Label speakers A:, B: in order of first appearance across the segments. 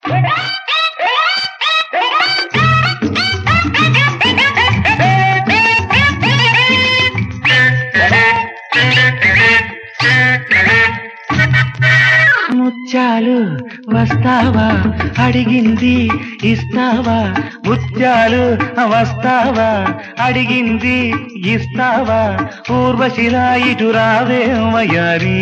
A: ముత్యాలు వస్తావా అడిగింది ఇస్తావా ముత్యాలు వస్తావా అడిగింది ఇస్తావా ఊర్వశిలా ఇటు రావే వయారి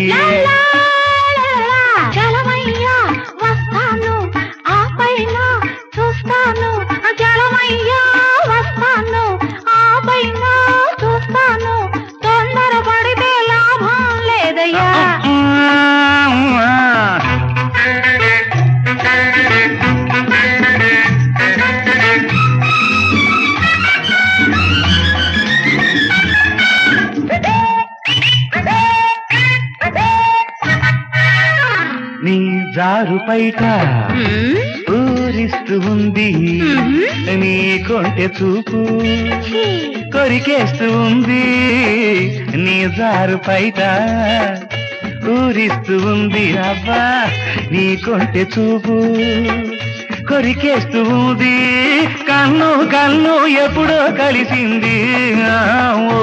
B: జలమయ్యా వస్తాను ఆ పైన చూస్తాను జలమయ్యా వస్తాను ఆ పైన చూస్తాను తొందరపడితే లాభం లేదయ్యా
A: నీ జారు పైట ఊరిస్తూ ఉంది నీ కొంటె చూపు కొరికేస్తూ ఉంది నీ జారు పైట ఊరిస్తూ ఉంది అబ్బా నీ కొంటె చూపు కొరికేస్తూ ఉంది కన్ను కన్ను ఎప్పుడో కలిసింది ఆ, ఓ.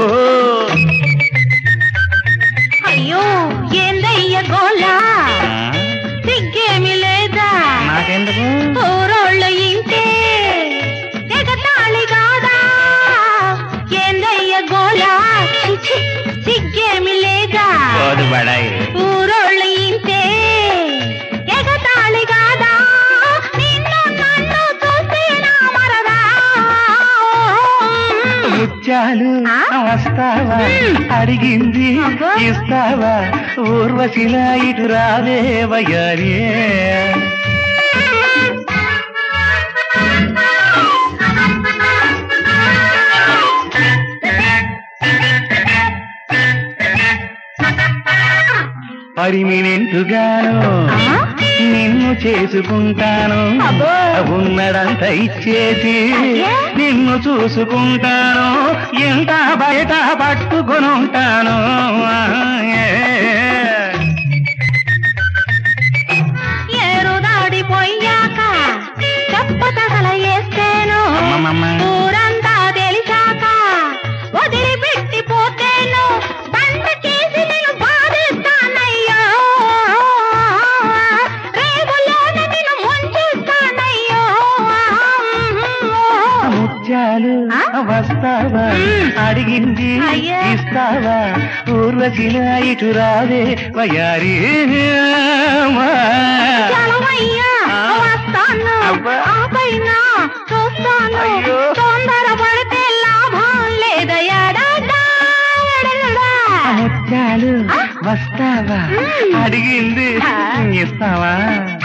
B: అయ్యో ఏందయ్య గోలా
A: ఆ,
B: సిగ్గేమి లేదా
A: నాకెందుకు
B: ఊరోళ్ళు ఇంటే ఎగతాళి కాదా ఏందయ్య గోలా చిచి సిగ్గేమి లేదా
A: పోదు బడాయి
B: ఊరోళ్ళు ఇంటే ఎగతాళి కాదా నిన్ను నన్ను చూస్తే నా మరదా
A: ముత్యాలు
B: ఆ?
A: వస్తావా
B: మ్.
A: అడిగింది
B: అబ్బా.
A: ఇస్తావా ఊర్వశిలా ఇటు రావే వయ్యారి పరిమినెంటుగాను
B: ఆ?
A: నిన్ను చేసుకుంటాను
B: అబ్బో.
A: ఉన్నదంతా ఇచ్చేసి
B: అయ్యే.
A: నిన్ను చూసుకుంటాను ఎంత బయట పట్టుకొనుంటాను
B: ఏరు దాడిపోయాక చెప్పతగల వేస్తేను
A: అమ్మమ్మమ్మ.
B: ఊరంతా తెలిసాక వదిలిపెట్టి పోతేను బండ చేసి నేను బాధిస్తానయ్యో రేవులోన నేను ముంచేస్తానయ్యో
A: ముత్యాలు
B: ఆ?
A: వస్తావా
B: మ్.
A: అడిగింది
B: అయ్యే.
A: ఇస్తావా ఊర్వశిలా ఇటు రావే వయారి
B: చలమయ్యా
A: ఆ.
B: వస్తాను
A: అబ్బా.
B: ఆ పైన చూస్తాను
A: అయ్యో.
B: తొందర పడితే లాభం లేదయ్యా డా, డా, డా, డా, డా.
A: ముత్యాలు
B: ఆ?
A: వస్తావా
B: మ్.
A: అడిగింది
B: ఆ.
A: ఇస్తావా